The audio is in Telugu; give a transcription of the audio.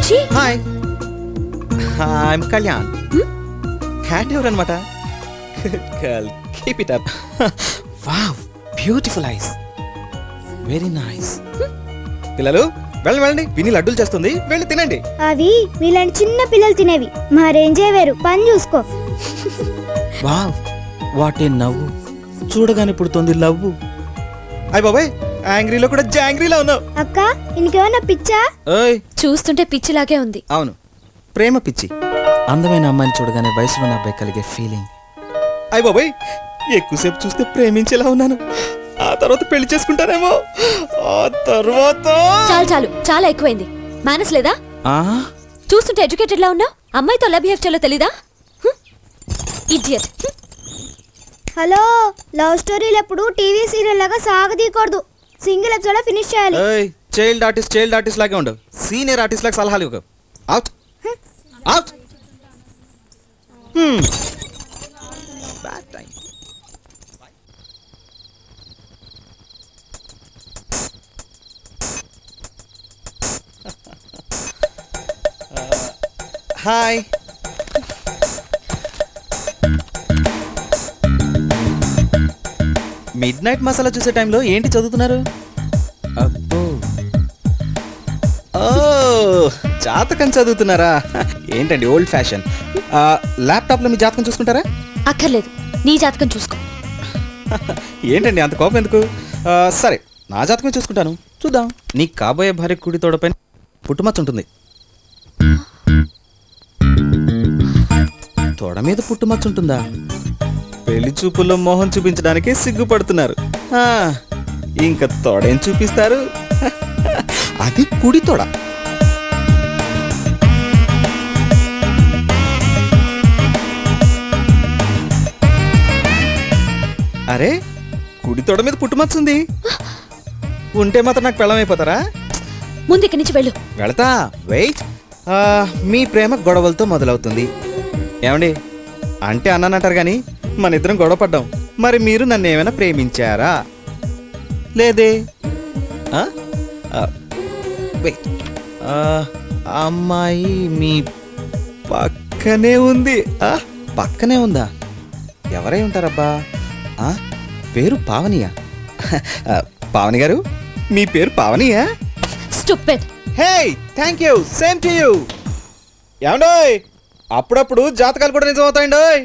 నుంచి హాయ్ ఐఎమ్ కళ్యాణ్ హ్యాండ్ ఎవరు అనమాట girl keep it up wow beautiful eyes very nice పిల్లలు వెళ్ళండి వెళ్ళండి విని లడ్డూలు చేస్తుంది వెళ్ళి తినండి అవి మీలాంటి చిన్న పిల్లలు తినేవి మరేం చేయవేరు పని చూసుకో వావ్ వాటే నవ్వు చూడగానే పుడుతుంది లవ్వు అయ్య బాబాయ్ యాంగ్రీలో కూడా జాంగ్రీలో ఉన్నావు అక్క ఇంకేమన్నా పిచ్చా ఓయ్ చూస్తుంటే పిచ్చిలాగే ఉంది అవును ప్రేమ పిచ్చి అందమైన అమ్మాయిని చూడగానే వయసులోని అబ్బాయి కలిగే ఫీలింగ్ అయ్య బాబాయ్ ఎక్కువసేపు చూస్తే ప్రేమించేలా ఉన్నాను ఆ తర్వాత పెళ్లి చేసుకుంటానేమో ఆ తర్వాత చాలు చాలు చాలా ఎక్కువైంది మేనస్ లేదా ఆ, చూస్తుంటే ఎడ్యుకేటెడ్ లా ఉన్నావు అమ్మాయితో ఎలా బిహేవ్ చేయాలో తెలీదా ఇడియట్ హలో లవ్ స్టోరీలు ఎప్పుడు టీవీ సీరియల్ లాగా సాగదీయకూడదు సింగిల్ ఎపిసోడ్ ఫినిష్ చేయాలి ఏయ్ చైల్డ్ ఆర్టిస్ట్ చైల్డ్ ఆర్టిస్ట్ లాగే ఉండవు సీనియర్ ఆర్టిస్ట్ లాగా సలహాలు ఇవ్వకు out out bad time hi midnight masala చూసే టైంలో ఏంటి చదువుతున్నారు అబ్బో ఓ జాతకం చదువుతున్నారా ఏంటండి ఓల్డ్ ఫ్యాషన్ ల్యాప్టాప్లో మీ జాతకం చూసుకుంటారా అక్కర్లేదు నీ జాతకం చూసుకో ఏంటండి అంత కోపం ఎందుకు ఆ, సరే నా జాతకమే చూసుకుంటాను చూద్దాం నీ కాబోయే భార్య కుడి తోడపైన పుట్టుమచ్చ ఉంటుంది తొడ మీద పుట్టుమచ్చ ఉంటుందా పెళ్లి చూపుల్లో మోహం చూపించడానికి సిగ్గుపడుతున్నారు ఆ, ఇంకా తొడేం చూపిస్తారు అది కుడి తొడ అరే కుడి తొడ మీద పుట్టుమచ్చ ఉంది ఉంటే మాత్రం నాకు పెళ్ళమైపోతారా ముందు ఇక్కడి నుంచి వెళ్ళు వెళతా వెయిట్ ఆ, మీ ప్రేమ గొడవలతో మొదలవుతుంది ఏమండి అంటే అన్నానంటారు కానీ మన ఇద్దరం గొడవ పడ్డాం మరి మీరు నన్ను ఏమైనా ప్రేమించారా లేదే ఆ? ఆ, wait. ఆ, అమ్మాయి మీ పక్కనే ఉంది ఆ, పక్కనే ఉందా ఎవరై ఉంటారబ్బా ఆ, పేరు పావనియా ఆ, పావని గారు మీ పేరు పావనియా stupid hey thank you same to you ఏమండోయ్ అప్పుడప్పుడు జాతకాలు కూడా నిజం అవుతాయండోయ్